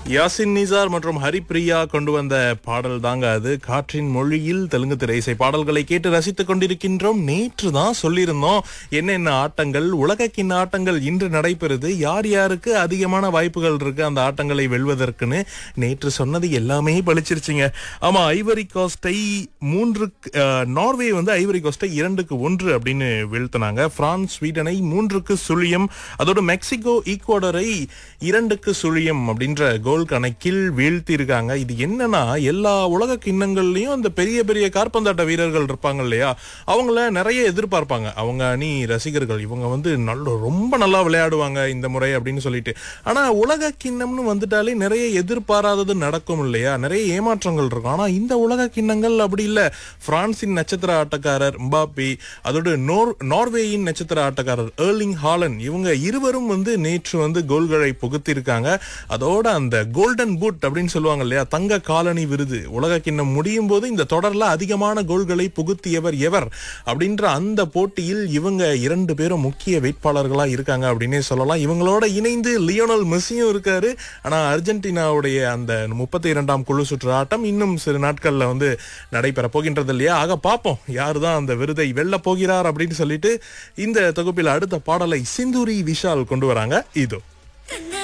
யாசின் நிசார் மற்றும் ஹரிப்ரியா கொண்டு வந்த பாடல் தாங்க அது காற்றின் மொழியில் தெலுங்கு திரை இசை பாடல்களை கேட்டு ரசித்துக் கொண்டிருக்கின்றோம் நேற்று தான் சொல்லியிருந்தோம் என்னென்ன ஆட்டங்கள் உலக கிண்ண ஆட்டங்கள் இன்று நடைபெறுது யார் யாருக்கு அதிகமான வாய்ப்புகள் இருக்கு அந்த ஆட்டங்களை வெல்வதற்குன்னு நேற்று சொன்னது எல்லாமே பளிச்சிருச்சுங்க ஆமா ஐவரி கோஸ்டை மூன்று நார்வே வந்து ஐவரி கோஸ்டை இரண்டுக்கு ஒன்று அப்படின்னு வீழ்த்தினாங்க பிரான்ஸ் ஸ்வீடனை மூன்றுக்கு சுழியம் அதோடு மெக்சிகோ ஈக்குவடரை இரண்டுக்கு சுழியம் அப்படின்ற கோல் கணக்கில் வீழ்த்தி இருக்காங்க இது என்னன்னா எல்லா உலக கிண்ணங்கள்லயும் அந்த பெரிய பெரிய காற்பந்தாட்ட வீரர்கள் இருப்பாங்க இல்லையா அவங்கள நிறைய எதிர்பார்ப்பாங்க அவங்க அணி ரசிகர்கள் இவங்க வந்து நல்ல ரொம்ப நல்லா விளையாடுவாங்க இந்த முறை அப்படின்னு சொல்லிட்டு ஆனா உலக கிண்ணம்னு வந்துட்டாலே நிறைய எதிர்பாராதது நடக்கும் இல்லையா நிறைய ஏமாற்றங்கள் இருக்கும் ஆனா இந்த உலக கிண்ணங்கள் அப்படி இல்ல பிரான்சின் நட்சத்திர ஆட்டக்காரர் மபாப்பி அதோடு நோர் நார்வேயின் நட்சத்திர ஆட்டக்காரர் ஏர்லிங் ஹாலன் இவங்க இருவரும் வந்து நேற்று வந்து கோல்களை புகுத்திருக்காங்க அதோட அந்த கோல்டன் பூட் அப்படின்னு சொல்லுவாங்க இல்லையா தங்க காலனி விருது உலக கிண்ணம் முடியும் போது இந்த தொடர்ல அதிகமான கோல்களை புகுத்தியவர் எவர் அப்படின்ற அந்த போட்டியில் இவங்க இரண்டு பேரும் முக்கிய வேட்பாளர்களா இருக்காங்க அப்படின்னே சொல்லலாம் இவங்களோட இணைந்து லியோனல் மெஸ்ஸியும் இருக்காரு ஆனா அர்ஜென்டினாவுடைய அந்த முப்பத்தி இரண்டாம் குழு சுற்று ஆட்டம் இன்னும் சில நாட்கள்ல வந்து நடைபெற போகின்றது இல்லையா ஆக பார்ப்போம் யாரு தான் அந்த விருதை வெல்ல போகிறார் அப்படின்னு சொல்லிட்டு இந்த தொகுப்பில் அடுத்த பாடலை சிந்துரி விஷால் கொண்டு வராங்க இதோ